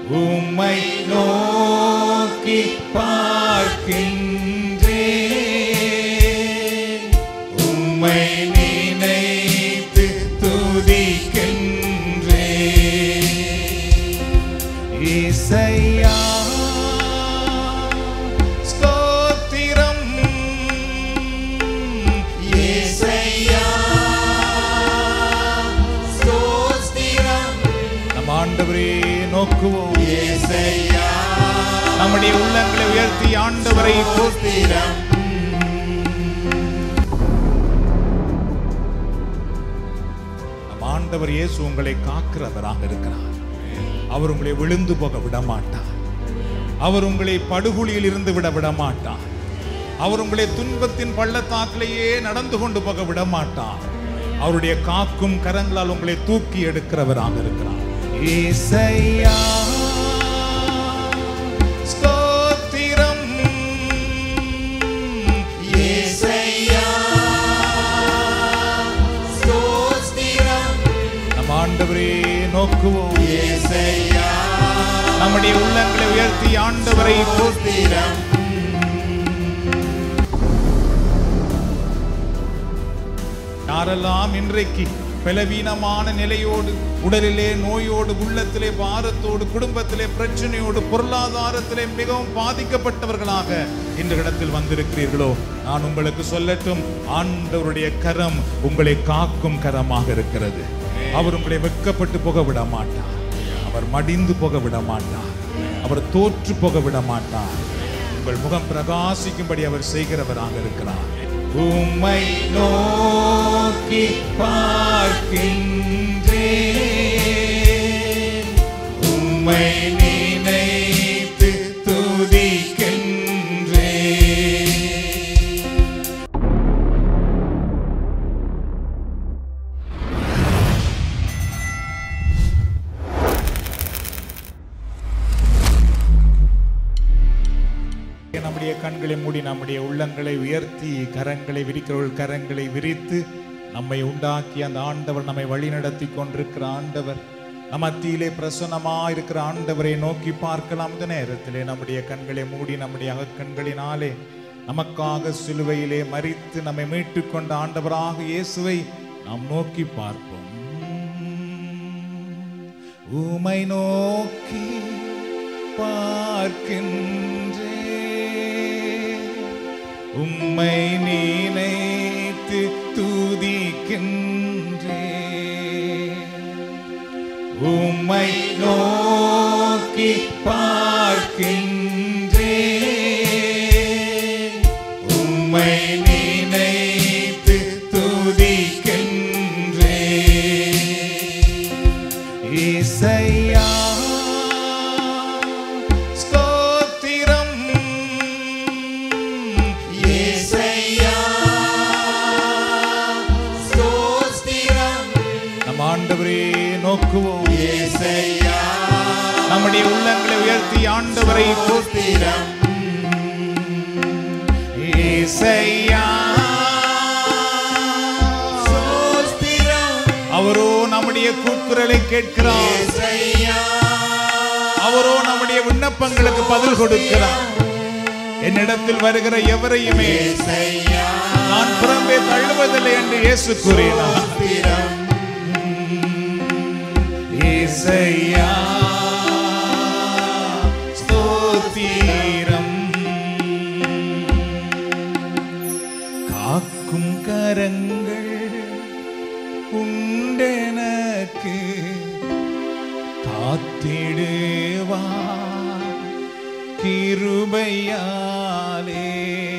உம்மை நோக்கி பார்க்கின்றே உம்மை நினைத்து துதிக்கின்றே இசையா ஸ்தோத்திரம் இசையா ஸ்தோத்திரம் நம் ஆண்டவரே நோக்குவோம் இசையா நம்முடைய உள்ளங்களை உயர்த்தி ஆண்டவரை போஸ்திரம் நம் ஆண்டவர் இயேசு உங்களை காக்கிறவராக இருக்கிறார் அவர் உங்களை விழுந்து போக விட மாட்டார் அவர் உங்களை படுகுழியில் இருந்து விட விட மாட்டார் அவர் உங்களை துன்பத்தின் பள்ளத்தாக்கிலேயே நடந்து கொண்டு போக விட மாட்டார் அவருடைய காக்கும் கரங்களால் உங்களை தூக்கி எடுக்கிறவராக இருக்கிறார் இசையா ஸ்தோத்திரம் இசையா ஸ்தோத்திரம் நம் ஆண்டவரே நோக்குவோம் இசையா நம்முடைய உள்ளங்களை உயர்த்தி ஆண்டவரை போஸ்திரம் யாரெல்லாம் இன்றைக்கு பலவீனமான நிலையோடு உடலிலே நோயோடு உள்ளத்திலே பாரத்தோடு குடும்பத்திலே பிரச்சனையோடு பொருளாதாரத்திலே மிகவும் பாதிக்கப்பட்டவர்களாக இந்த இடத்தில் வந்திருக்கிறீர்களோ நான் உங்களுக்கு சொல்லட்டும் ஆண்டவருடைய கரம் உங்களை காக்கும் கரமாக இருக்கிறது அவர் உங்களை வெட்கப்பட்டு போக விட மாட்டார் அவர் மடிந்து போக விட மாட்டார் அவர் தோற்று போக விட மாட்டார் உங்கள் முகம் பிரகாசிக்கும்படி அவர் செய்கிறவராக இருக்கிறார் உம்மை நோக்கி பார்க்கின்றே உம்மை நினைத்து துதிக்கின்றே நம்முடைய கண்களை மூடி நம்முடைய உள்ளங்களை உயர்த்தி கரங்களை விரிக்கிறவர்கள் கரங்களை விரித்து நம்மை உண்டாக்கி அந்த ஆண்டவர் நம்மை வழிநடத்தி கொண்டிருக்கிற ஆண்டவர் நம் மத்தியிலே பிரசன்னமா இருக்கிற ஆண்டவரை நோக்கி பார்க்கலாம் இந்த நேரத்திலே நம்முடைய கண்களை மூடி நம்முடைய அகக்கண்களினாலே நமக்காக சிலுவையிலே மறித்து நம்மை மீட்டுக் கொண்ட ஆண்டவராக இயேசுவை நாம் நோக்கி பார்ப்போம் உமை நோக்கி பார்க்கின்றே உம்மை நினைத்து துதிக்கின்றே உம்மை நோக்கி பார்க்கின்றே உம்மை நினைத்து துதிக்கின்றே இசையா ஸ்தோத்திரம் இசையா ஸ்தோத்திரம் நம் ஆண்டவரே நோக்குவோம் இசையா நம்முடைய உள்ளங்களை உயர்த்தி ஆண்டவரை போஸ்திரம் இசையா அவரோ நம்முடைய கூக்குரலை கேட்கிறார் அவரோ நம்முடைய விண்ணப்பங்களுக்கு பதில் கொடுக்கிறார் என்னிடத்தில் வருகிற எவரையுமே நான் புறம்பே தள்ளுவதில்லை என்று இயேசு கூறினார் இசையா ஸ்தோத்திரம் காக்கும் கரங்கள் உண்டெனக்கு காத்திடுவா கிருபையாலே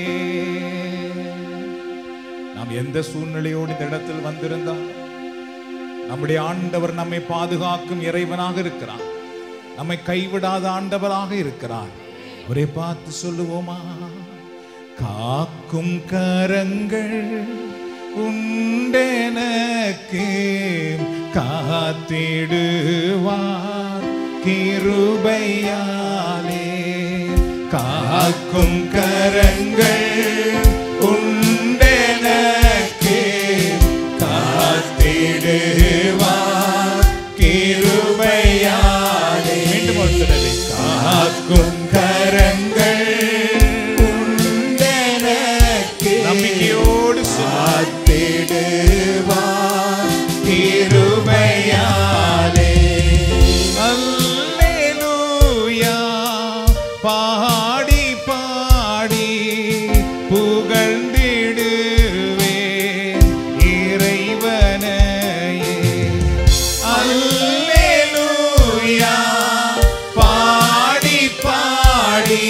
நாம் எந்த சூழ்நிலையோடு இந்த இடத்தில் வந்திருந்தால் நம்முடைய ஆண்டவர் நம்மை பாதுகாக்கும் இறைவனாக இருக்கிறார் நம்மை கைவிடாத ஆண்டவராக இருக்கிறார் ஒரே பார்த்து சொல்லுவோமா காக்கும் கரங்கள் உண்டெனக்கு காத்திடுவார் கிருபையாலே காக்கும் கரங்கள் உண்டெனக்கு காத்திடுவார் கிருபையாலே மீண்டும் ஒருத்தர் காக்கும் கரங்கள் உண்டெனக்கு நம்பிக்கையோடு சொல்லு. காத்திடுவார் கிருபையாலே அல்லேலூயா பாடி பாடி புகழ்ந்திடுவே இறைவனையே அல்லேலூயா பாடி பாடி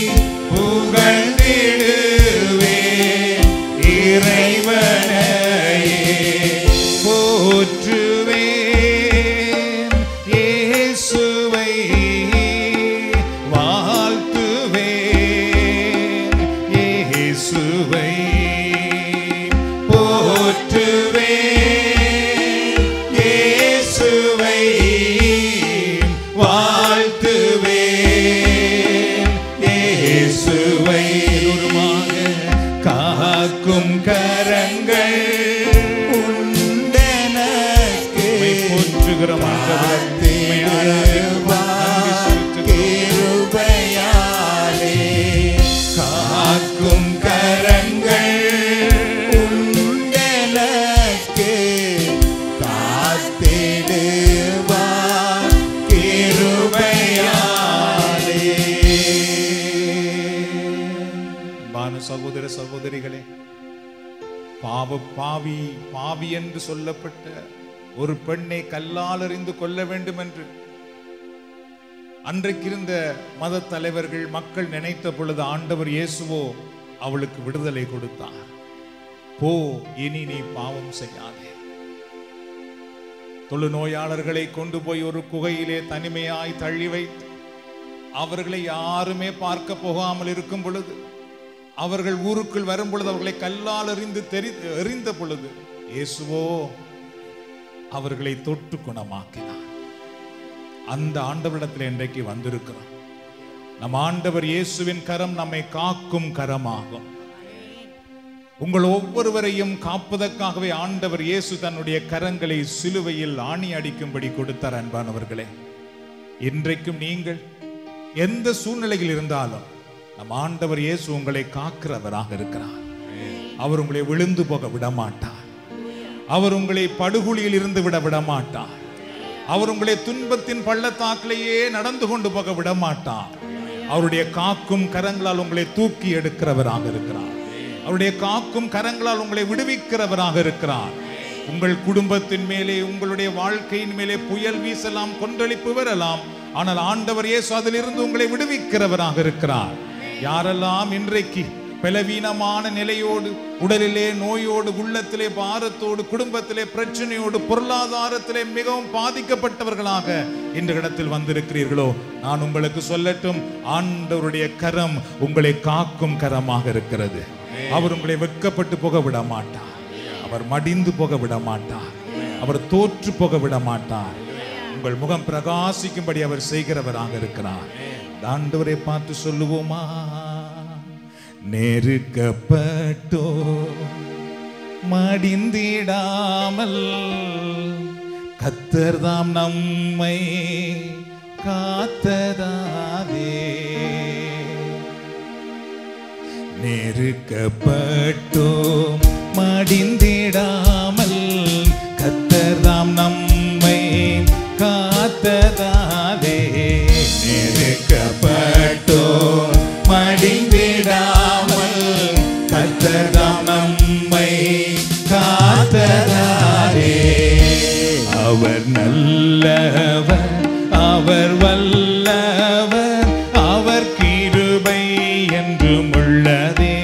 புகழ்ந்திடுவே இறைவனையே போற்றுவேன் இயேசுவை வாழ்த்துவேன் இயேசுவை போற்றுவேன் இயேசுவை வாழ்த்துவேன் இயேசுவை காக்கும் கரங்கள் உண்டெனக்கு உம்மை போற்றுகிறோம் ஆண்டவரே. உம்மை ஆராதிக்கிறோம். நன்றி செலுத்துகிறோம். கிருபையாலே காக்கும் கரங்கள் உண்டெனக்கு காத்திடுவார் கிருபையாலே அன்பான சகோதர சகோதரிகளே பாவ பாவி பாவி என்று சொல்லப்பட்ட ஒரு பெண்ணை கல்லால் எறிந்து கொள்ள வேண்டும் என்று அன்றைக்கிருந்த மத தலைவர்கள் மக்கள் நினைத்த பொழுது ஆண்டவர் இயேசுவோ அவளுக்கு விடுதலை கொடுத்தார் போ இனி நீ பாவம் செய்யாதே தொழுநோயாளர்களை கொண்டு போய் ஒரு குகையிலே தனிமையாய் தள்ளி வைத்து அவர்களை யாருமே பார்க்க போகாமல் இருக்கும் பொழுது அவர்கள் ஊருக்குள் வரும் பொழுது அவர்களை கல்லால் எறிந்து தெரி எறிந்த பொழுது இயேசுவோ அவர்களை தொட்டு குணமாக்கினார் அந்த ஆண்டவரிடத்தில் இன்றைக்கு வந்திருக்கிறோம் நம் ஆண்டவர் இயேசுவின் கரம் நம்மை காக்கும் கரமாகும் உங்கள் ஒவ்வொருவரையும் காப்பதற்காகவே ஆண்டவர் இயேசு தன்னுடைய கரங்களை சிலுவையில் ஆணி அடிக்கும்படி கொடுத்தார் அன்பானவர்களே இன்றைக்கும் நீங்கள் எந்த சூழ்நிலையில் இருந்தாலும் நம் ஆண்டவர் இயேசு உங்களை காக்கிறவராக இருக்கிறார் அவர் உங்களை விழுந்து போக விட மாட்டார் அவர் உங்களை படுகுழியில் இருந்து விட விட மாட்டார் அவர் உங்களை துன்பத்தின் பள்ளத்தாக்கிலேயே நடந்து கொண்டு போக விட மாட்டார் அவருடைய காக்கும் கரங்களால் உங்களை தூக்கி எடுக்கிறவராக இருக்கிறார் அவருடைய காக்கும் கரங்களால் உங்களை விடுவிக்கிறவராக இருக்கிறார் உங்கள் குடும்பத்தின் மேலே உங்களுடைய வாழ்க்கையின் மேலே புயல் வீசலாம் கொந்தளிப்பு வரலாம் ஆனால் ஆண்டவர் இயேசு அதிலிருந்து உங்களை விடுவிக்கிறவராக இருக்கிறார் யாரெல்லாம் இன்றைக்கு பலவீனமான நிலையோடு உடலிலே நோயோடு உள்ளத்திலே பாரத்தோடு குடும்பத்திலே பிரச்சனையோடு பொருளாதாரத்திலே மிகவும் பாதிக்கப்பட்டவர்களாக இந்த இடத்தில் வந்திருக்கிறீர்களோ நான் உங்களுக்கு சொல்லட்டும் ஆண்டவருடைய கரம் உங்களை காக்கும் கரமாக இருக்கிறது அவர் உங்களை வெட்கப்பட்டு போக விட மாட்டார் அவர் மடிந்து போக விட மாட்டார் அவர் தோற்று போக விட மாட்டார் உங்கள் முகம் பிரகாசிக்கும்படி அவர் செய்கிறவராக இருக்கிறார் இந்த ஆண்டவரை பார்த்து சொல்லுவோமா நெருக்கப்பட்டோ மடிந்திடாமல் கத்தர்தாம் நம்மை காத்ததாதே நெருக்கப்பட்டோம் மடிந்திடாமல் கத்தர்தாம் நம்மை காத்ததாதே நெருக்கப்பட்டோம் மடிந்திடாமல் கத்தர்தாம் நம்மை காத்ததாரே அவர் நல்லவர் அவர் வல்லவர் அவர் கிருபை என்றும் உள்ளதே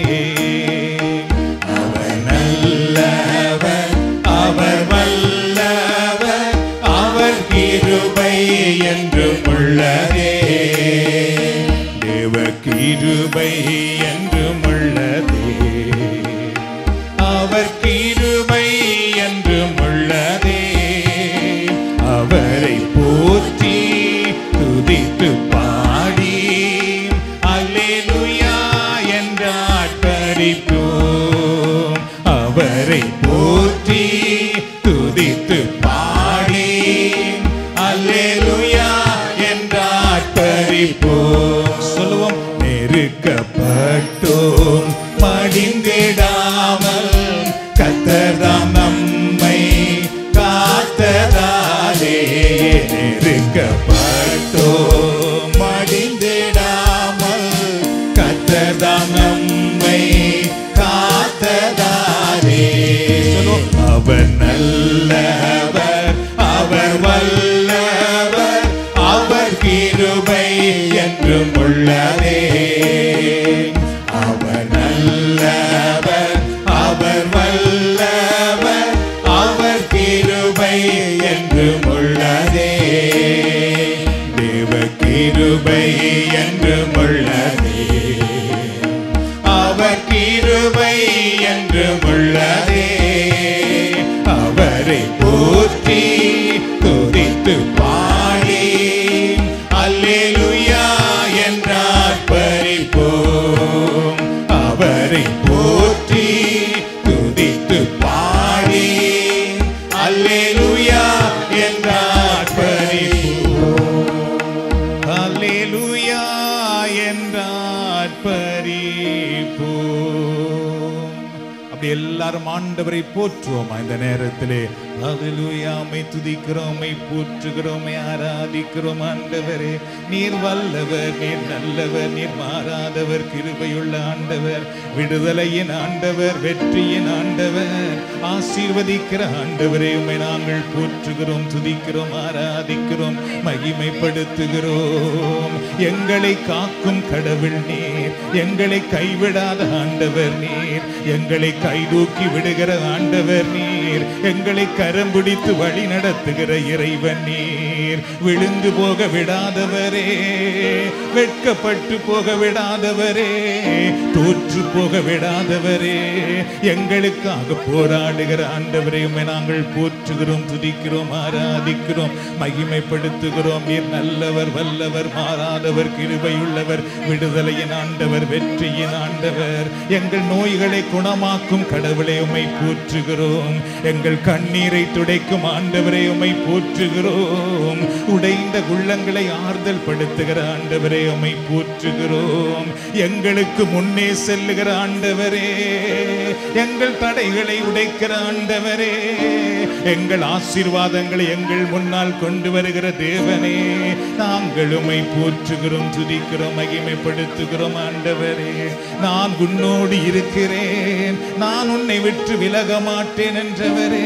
அவர் நல்லவர் அவர் வல்லவர் அவர் கிருபை என்றும் உள்ளதே தேவ கிருபை என்றும் உள்ளதே அவர் கிருபை என்றும் உள்ளதே அவரை போற்றி துதித்து பாடி அல்லேலூயா என்று ஆட்பரிப்போம் அவரை போற்றி துதித்து பாடி அல்லேலூயா என்று ஆட்பரி பறிப்போம் சொல்லுவோம் நெருக்கப்பட்டோம் மடிந்திடாமல் கத்தர்தாம் நம்மை காத்ததாலே நெருக்கப்பட்டோம் மடிந்திடாமல் கத்தர்தாம் நம்மை காத்ததாலே அவர் நல்லவர் அவர் வல்லவர் அவர் கிருபை என்றும் உள்ளதே அவர் நல்லவர் அவர் வல்லவர் அவர் கிருபை என்றும் உள்ளதே தேவ கிருபை என்றும் உள்ளதே அவர் கிருபை என்றும் உள்ளதே அவரை போற்றி துதித்து பாடி அல்லேலுயா என்றார் பறிப்போம் அவரை போற்றி துதித்து பாடி அல்லேலுயா என்றார் பறிப்போம் அல்லேலூயா என்றார் பரிபூம் அப்படி எல்லாரும் ஆண்டவரை போற்றுவோமா இந்த நேரத்திலே அல்லேலூயாமை துதிக்கிறோமை போற்றுகிறோமை ஆராதிக்கிறோம் ஆண்டவரே நீர் வல்லவர் நீர் நல்லவர் நீர் மாறாதவர் கிருபையுள்ள ஆண்டவர் விடுதலையின் ஆண்டவர் வெற்றியின் ஆண்டவர் ஆசீர்வதிக்கிற ஆண்டவரே உம்மை நாங்கள் போற்றுகிறோம் துதிக்கிறோம் ஆராதிக்கிறோம் மகிமைப்படுத்துகிறோம் எங்களை காக்கும் கடவுள் நீர் எங்களை கைவிடாத ஆண்டவர் நீர் எங்களை கைதூக்கி விடுகிற ஆண்டவர் நீர் எங்களை கரம் பிடித்து வழி நடத்துகிற இறைவன் நீர் விழுந்து போக விடாதவரே வெட்கப்பட்டு போக விடாதவரே தோற்று போக விடாதவரே எங்களுக்காக போராடுகிற ஆண்டவரை உம்மை நாங்கள் போற்றுகிறோம் துதிக்கிறோம் ஆராதிக்கிறோம் மகிமைப்படுத்துகிறோம் நீர் நல்லவர் வல்லவர் மாறாதவர் கிருபையுள்ளவர் விடுதலையின் ஆண்டவர் வெற்றியின் ஆண்டவர் எங்கள் நோய்களை குணமாக்கும் கடவுளை உம்மை போற்றுகிறோம் எங்கள் கண்ணீரை துடைக்கும் ஆண்டவரை உம்மை போற்றுகிறோம் உடைந்த உள்ளங்களை ஆறுதல் படுத்துகிற ஆண்டவரே உம்மை போற்றுகிறோம் எங்களுக்கு முன்னே செல்லுகிற ஆண்டவரே எங்கள் தடைகளை உடைக்கிற ஆண்டவரே எங்கள் ஆசீர்வாதங்களை எங்கள் முன்னால் கொண்டு வருகிற தேவனே நாங்கள் உம்மை போற்றுகிறோம் துதிக்கிறோம் மகிமைப்படுத்துகிறோம் ஆண்டவரே நான் உன்னோடு இருக்கிறேன் நான் உன்னை விட்டு விலக மாட்டேன் என்றவரே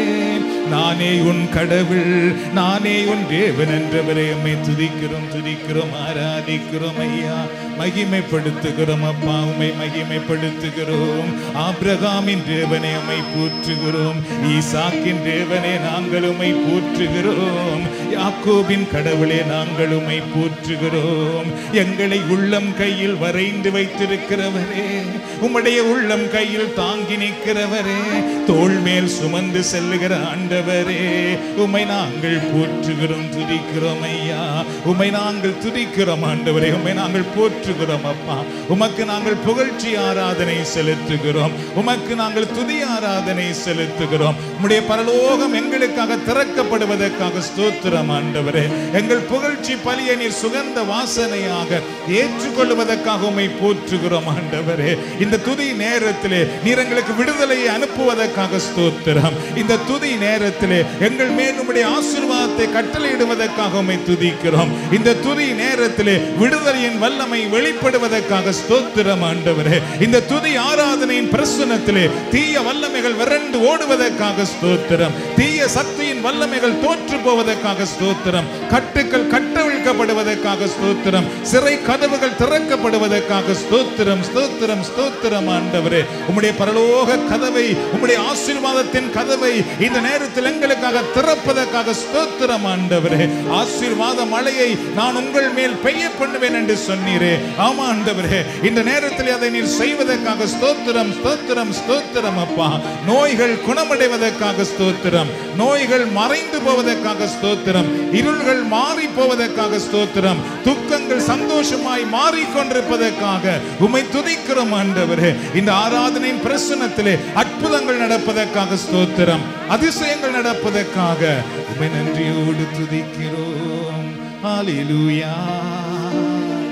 நானே உன் கடவுள் நானே உன் தேவன் என்றவரே உம்மை துதிக்கிறோம் துதிக்கிறோம் ஆராதிக்கிறோம் ஐயா மகிமைப்படுத்துகிறோம் அப்பா உம்மை மகிமைப்படுத்துகிறோம் ஆபிரகாமின் தேவனே உம்மை போற்றுகிறோம் ஈசாக்கின் தேவனே நாங்கள் உம்மை போற்றுகிறோம் யாக்கோபின் கடவுளே நாங்கள் உம்மை போற்றுகிறோம் எங்களை உள்ளம் கையில் வரைந்து வைத்திருக்கிறவரே உம்முடைய உள்ளம் கையில் தாங்கி நிற்கிறவரே தோள் மேல் சுமந்து செல்லுகிற ஆண்டவரே உம்மை நாங்கள் போற்றுகிறோம் துதிக்கிறோம் ஐயா உம்மை நாங்கள் துதிக்கிறோம் ஆண்டவரே உம்மை நாங்கள் போற்றுகிறோம் அப்பா உமக்கு நாங்கள் புகழ்ச்சி ஆராதனை செலுத்துகிறோம் உமக்கு நாங்கள் துதி ஆராதனை செலுத்துகிறோம் உம்முடைய பரலோகம் எங்களுக்காக திறக்கப்படுவதற்காக ஸ்தோத்திரம் ஆண்டவரே எங்கள் புகழ்ச்சி பலிய நீர் சுகந்த வாசனையாக ஏற்றுக்கொள்வதற்காக உம்மை போற்றுகிறோம் ஆண்டவரே இந்த துதி நேரத்திலே நீர் எங்களுக்கு விடுதலையை அனுப்புவதற்காக ஸ்தோத்திரம் இந்த துதி நேரத்திலே எங்கள் மேல் உம்முடைய ஆசீர்வாதத்தை கட்டளையிடுவதற்காக உம்மை துதிக்கிறோம் இந்த துதி நேரத்திலே விடுதலையின் வல்லமை வெளிப்படுவதற்காக ஸ்தோத்திரம் ஆண்டவரே இந்த துதி ஆராதனையின் பிரசனத்திலே தீய வல்லமைகள் விரண்டு ஓடுவதற்காக ஸ்தோத்திரம் தீய சக்தியின் வல்லமைகள் தோற்று போவதற்காக ஸ்தோத்திரம் கட்டுக்கள் கட்டவிழ்க்கப்படுவதற்காக ஸ்தோத்திரம் சிறை கதவுகள் திறக்கப்படுவதற்காக ஸ்தோத்திரம் ஸ்தோத்திரம் ஸ்தோத்திரம் ஆண்டவரே உம்முடைய பரலோக கதவை உம்முடைய ஆசீர்வாதத்தின் கதவை இந்த நேரத்தில் எங்களுக்காக திறப்பதற்காக ஸ்தோத்திரம் ஆண்டவரே ஆசீர்வாத மழையை நான் உங்கள் மேல் பெய்ய பண்ணுவேன் என்று சொன்னீரே ஆமா ஆண்டவரே இந்த நேரத்தில் அதை நீர் செய்வதற்காக ஸ்தோத்திரம் ஸ்தோத்திரம் ஸ்தோத்திரம் அப்பா நோய்கள் குணமடைவதற்காக ஸ்தோத்திரம் நோய்கள் மறைந்து போவதற்காக ஸ்தோத்திரம் இருள்கள் மாறி போவதற்காக ஸ்தோத்திரம் துக்கங்கள் சந்தோஷமாய் மாறிக்கொண்டிருப்பதற்காக உம்மை துதிக்கிறோம் ஆண்டவரே இந்த ஆராதனையின் பிரசனத்திலே அற்புதங்கள் நடப்பதற்காக ஸ்தோத்திரம் அதிசயங்கள் நடப்பதற்காக உம்மை நன்றியோடு துதிக்கிறோம் ஹalleluya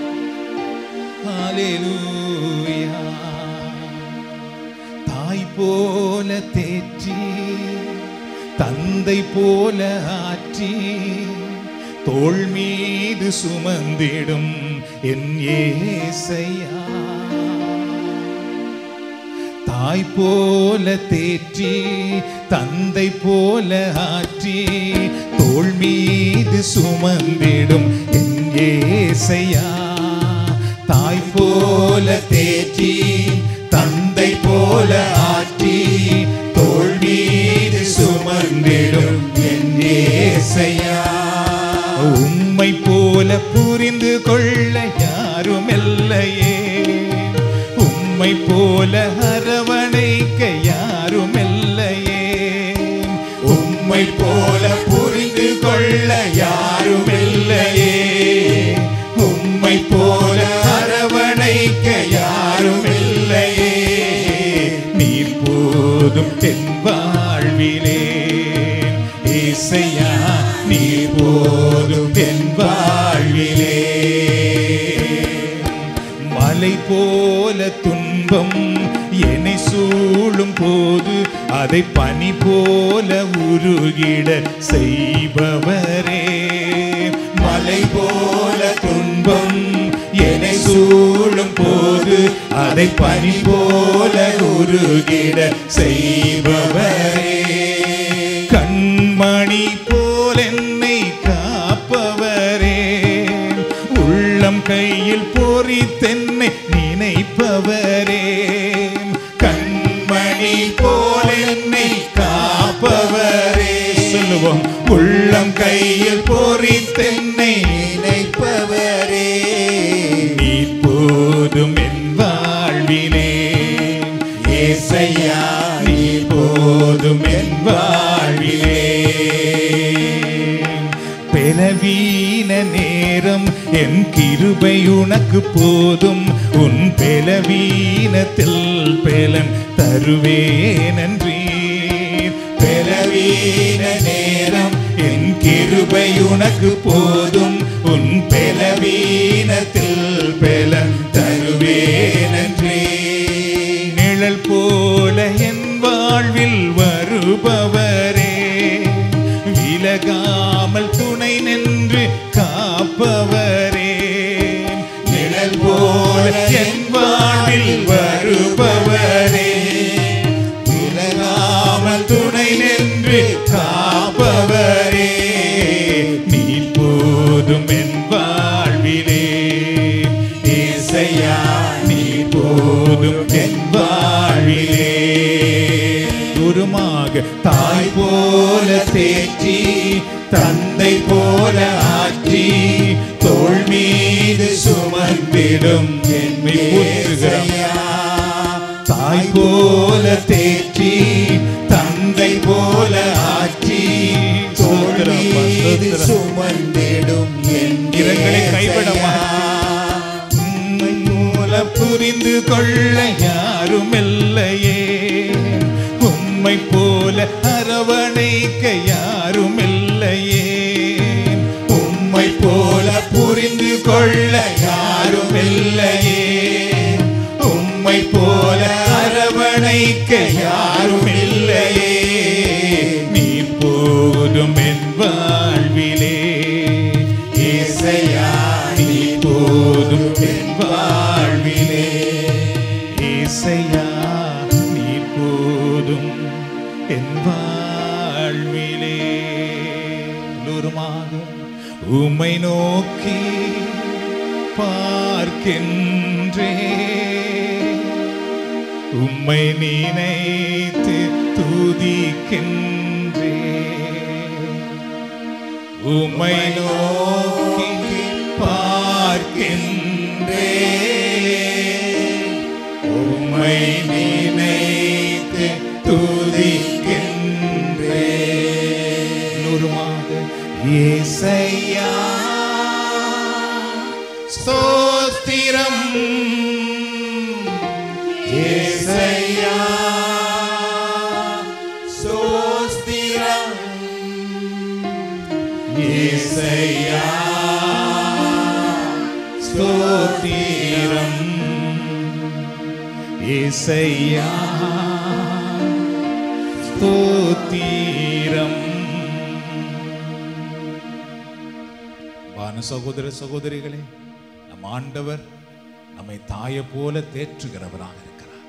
அல்லேலூயா தாய் போல தேற்றி தந்தை போல ஆற்றி தோள் மீது சுமந்திடும் என் ஏசையா தாய் போல தேற்றி தந்தை போல ஆற்றி தோள் மீது சுமந்திடும் என் ஏசையா தாய் போல தேற்றி தந்தை போல ஆற்றி தோள் மீது சுமந்திடும் என் ஏசையா உம்மை போல புரிந்து கொள்ள யாரும் இல்லையே உம்மை போல அரவணைக்க யாரும் இல்லையே உம்மை போல புரிந்து கொள்ள யாரும் இல்லையே உம்மை போல அரவணைக்க யாரும் இல்லையே நீர் போதும் தென் வாழ்விலே இசையா நீர் போதும் தென் வாழ்விலே மலை போல துன்பம் என்னை சூழும் போது அதை பனி போல உருகிட செய்பவரே மலை போல துன்பம் என்னை சூழும் போது அதை பனி போல உருகிட செய்பவரே கண்மணி போல் என்னை காப்பவரே உள்ளம் கையில் பொறித்தென்னை நினைப்பவரே கண்மணி போல் என்னை காப்பவரே சொல்லுவோம் உள்ளம் கையில் பொறித்தென்னை நினைப்பவரே நீ போதும் என் வாழ்விலே ஏசையா நீ போதும் என் வாழ்விலே பெலவீன நேரம் என் கிருபை உனக்கு போதும் உன் பெலவீனத்தில் பெலன் தருவேன் நன்றி பெலவீன நேரம் என் கிருபை உனக்கு போதும் உன் பெலவீனத்தில் பெலன் தருவேன் நன்றி நிழல் போல என் வாழ்வில் வருபவரே விலகாமல் துணை நின்று காப்பவரே நிழல் போல என் வாழ்வில் வருபவரே விலகாமல் துணை நின்று காப்பவரே நீ போதும் என் வாழ்விலே இசையா நீ போதும் என் வாழ்விலே குருமாக தாய் போல தேற்றி தந்தை போல ஆற்றி தோள் மீது சுமந்திடும் என்னை போற்றுகிறார் தாய் போல தேற்றி தந்தை போல ஆற்றி தோள் மீது சுமந்திடும் என் இரங்களை கைவிட உம்மை மூல புரிந்து கொள்ள யாரும் இல்லையே உம்மை போல அரவணைக்க யாரும் இல்லையே உம்மை போல புரிந்து கொள்ள யாரும் இல்லையே உம்மை போல அரவணைக்க யாரும் இல்லையே நீ போதும் என் வாழ்விலே இசையா நீ போதும் என் வாழ்விலே இசையா நீ போதும் என் வாழ்விலே எல்லோருமாக உம்மை நோக்கி பார்க்கின்றே உம்மை நினைத்து துதிக்கின்றே உம்மை நோக்கி பார்க்கின்றே உம்மை நினைத்து துதிக்கின்றே நூறுமாக ஏசையா ஸ்தோத்திரம் ஏசையா சோஸ்திரம் ஏசையா ஸ்தோத்திரம் ஏசையா ஸ்தோத்திரம் வான சகோதர சகோதரிகளே நம் ஆண்டவர் நம்மை தாய போல தேற்றுகிறவராக இருக்கிறார்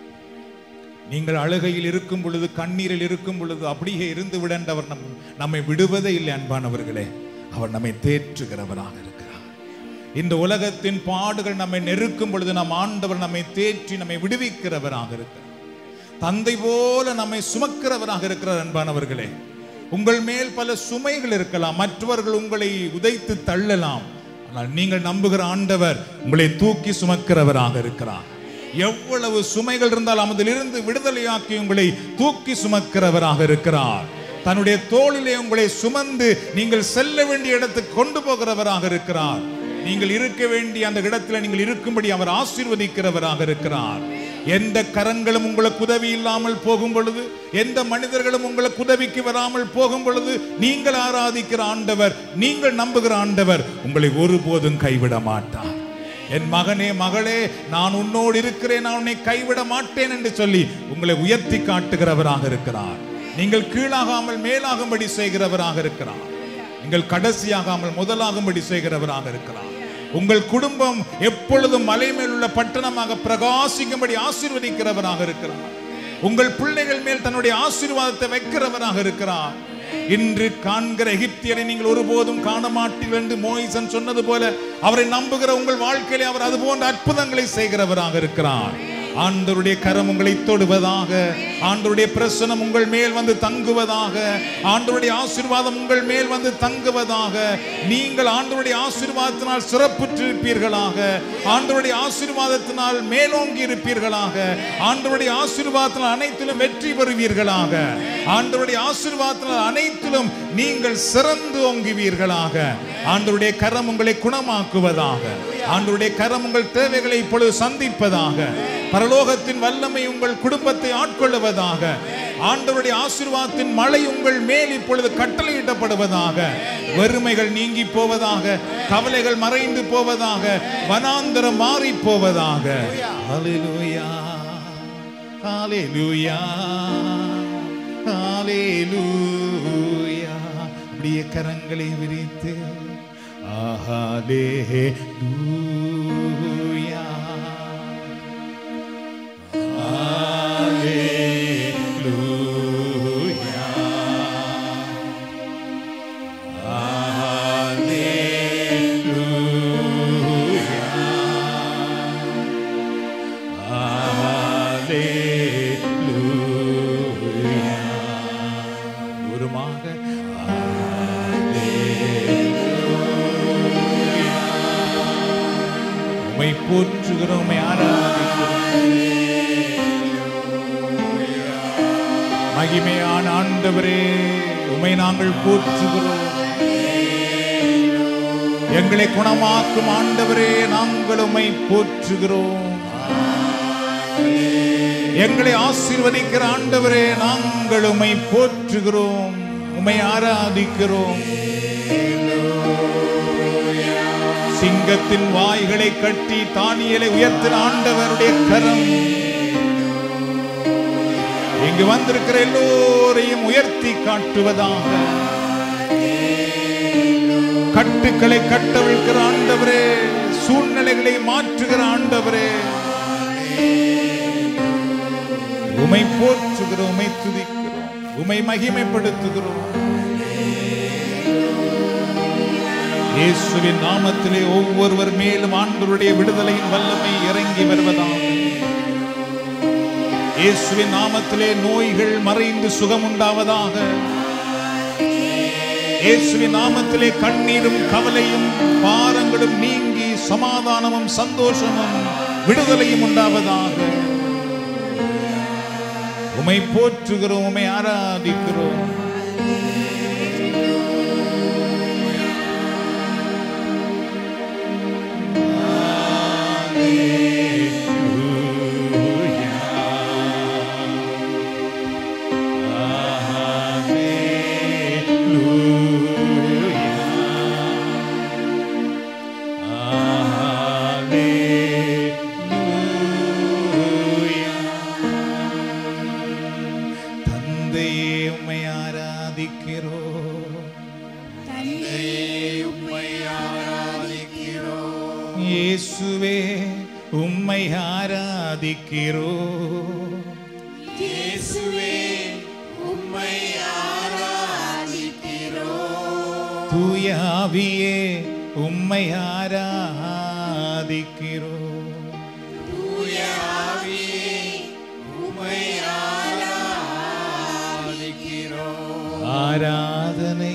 நீங்கள் அழுகையில் இருக்கும் பொழுது கண்ணீரில் இருக்கும் பொழுது அப்படியே இருந்து விடண்டவர் நம் நம்மை விடுவதே இல்லை அன்பானவர்களே அவர் நம்மை தேற்றுகிறவராக இருக்கிறார் இந்த உலகத்தின் பாடுகள் நம்மை நெருக்கும் பொழுது நம் ஆண்டவர் நம்மை தேற்றி நம்மை விடுவிக்கிறவராக இருக்கிறார் தந்தை போல நம்மை சுமக்கிறவராக இருக்கிறார் அன்பானவர்களே உங்கள் மேல் பல சுமைகள் இருக்கலாம் மற்றவர்கள் உங்களை உதைத்து தள்ளலாம் ஆனால் நீங்கள் நம்புகிற ஆண்டவர் உங்களை தூக்கி சுமக்கிறவராக இருக்கிறார் எவ்வளவு சுமைகள் இருந்தாலும் அதிலிருந்து விடுதலையாக்கி உங்களை தூக்கி சுமக்கிறவராக இருக்கிறார் தன்னுடைய தோளிலே உங்களை சுமந்து நீங்கள் செல்ல வேண்டிய இடத்துக்கு கொண்டு போகிறவராக இருக்கிறார் நீங்கள் இருக்க வேண்டிய அந்த இடத்துல நீங்கள் இருக்கும்படி அவர் ஆசீர்வதிக்கிறவராக இருக்கிறார் எந்த கரங்களும் உங்களுக்கு உதவி இல்லாமல் போகும் பொழுது எந்த மனிதர்களும் உங்களுக்கு உதவிக்கு வராமல் போகும் பொழுது நீங்கள் ஆராதிக்கிற ஆண்டவர் நீங்கள் நம்புகிற ஆண்டவர் உங்களை ஒருபோதும் கைவிட மாட்டார் என் மகனே மகளே நான் உன்னோடு இருக்கிறேன் நான் உன்னை கைவிட மாட்டேன் என்று சொல்லி உங்களை உயர்த்தி காட்டுகிறவராக இருக்கிறார் நீங்கள் கீழாகாமல் மேலாகும்படி செய்கிறவராக இருக்கிறார் நீங்கள் கடைசியாகாமல் முதலாகும்படி செய்கிறவராக இருக்கிறார் உங்கள் குடும்பம் எப்பொழுதும் மலை மேல் உள்ள பட்டணமாக பிரகாசிக்கும்படி ஆசீர்வதிக்கிறவராக இருக்கிறார் உங்கள் பிள்ளைகள் மேல் தன்னுடைய ஆசீர்வாதத்தை வைக்கிறவராக இருக்கிறார் இன்று காண்கிற எகிப்தியரை நீங்கள் ஒருபோதும் காண மாட்டீர்கள் என்று மோயிசன் சொன்னது போல அவரை நம்புகிற உங்கள் வாழ்க்கையிலே அவர் அது போன்ற அற்புதங்களை செய்கிறவராக இருக்கிறார் ஆண்டவருடைய கரம் உங்களை தொடுவதாக ஆண்டவருடைய பிரசனம் உங்கள் மேல் வந்து தங்குவதாக ஆண்டவருடைய ஆசீர்வாதம் உங்கள் மேல் வந்து தங்குவதாக நீங்கள் ஆண்டவருடைய ஆசீர்வாதத்தினால் சிறப்புற்றிருப்பீர்களாக ஆண்டவருடைய ஆசீர்வாதத்தினால் மேலோங்கி இருப்பீர்களாக ஆண்டவருடைய ஆசீர்வாதத்தினால் அனைத்திலும் வெற்றி பெறுவீர்களாக ஆண்டவருடைய ஆசீர்வாதத்தினால் அனைத்திலும் நீங்கள் சிறந்து ஓங்குவீர்களாக ஆண்டவருடைய கரம் உங்களை குணமாக்குவதாக ஆண்டவருடைய கரம் உங்கள் தேவைகளை இப்பொழுது சந்திப்பதாக பரலோகத்தின் வல்லமை உங்கள் குடும்பத்தை ஆட்கொள்ளுவதாக ஆண்டவருடைய ஆசீர்வாதத்தின் மழை உங்கள் மேல் இப்பொழுது கட்டளையிடப்படுவதாக வறுமைகள் நீங்கி போவதாக கவலைகள் மறைந்து போவதாக வனாந்தரம் மாறி போவதாக ஹalleluya ஹalleluya ஹalleluya அப்படியே கரங்களை விரித்து ஹalleluya ஹalleluya தூரமாக உமை போற்றுகிறோம் உம்மை ஆராதிக்கிறோம் மகிமையான ஆண்டவரே உமை நாங்கள் போற்றுகிறோம் எங்களை குணமாக்கும் ஆண்டவரே நாங்கள் உம்மை போற்றுகிறோம் எங்களை ஆசீர்வதிக்கிற ஆண்டவரே நாங்கள் உம்மை போற்றுகிறோம் உம்மை ஆராதிக்கிறோம் சிங்கத்தின் வாய்களை கட்டி தானியலை உயர்த்தின ஆண்டவருடைய கரம் இங்கு வந்திருக்கிற எல்லோரையும் உயர்த்தி காட்டுவதாக கட்டுக்களை கட்டவிழ்கிற ஆண்டவரே சூழ்நிலைகளை மாற்றுகிற ஆண்டவரே உமை போற்றுகிறோம் உமை துதிக்கிறோம் உமை மகிமைப்படுத்துகிறோம் இயேசுவின் நாமத்திலே ஒவ்வொருவர் மேலும் ஆண்டவருடைய விடுதலையின் வல்லமை இறங்கி வருவதாக இயேசுவின் நாமத்திலே நோய்கள் மறைந்து சுகம் உண்டாவதாக இயேசுவின் நாமத்திலே கண்ணீரும் கவலையும் பாரங்களும் நீங்கி சமாதானமும் சந்தோஷமும் விடுதலையும் உண்டாவதாக உமை போற்றுகிறோம் உமை ஆராதிக்கிறோம் Hallelujah. இயேசுவே உம்மை ஆராதிக்கிறோ இயேசுவே உம்மை ஆராதிக்கிறோம் தூயாவியே உம்மை ஆராதிக்கிறோ தூய ஆவியே உம்மை ஆராதிக்கிறோம் ஆராதனை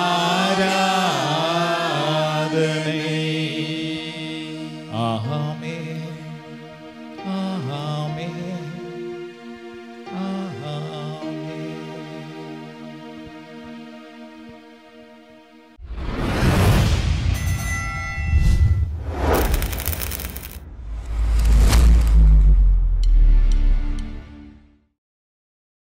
ஆராதனை ஆமே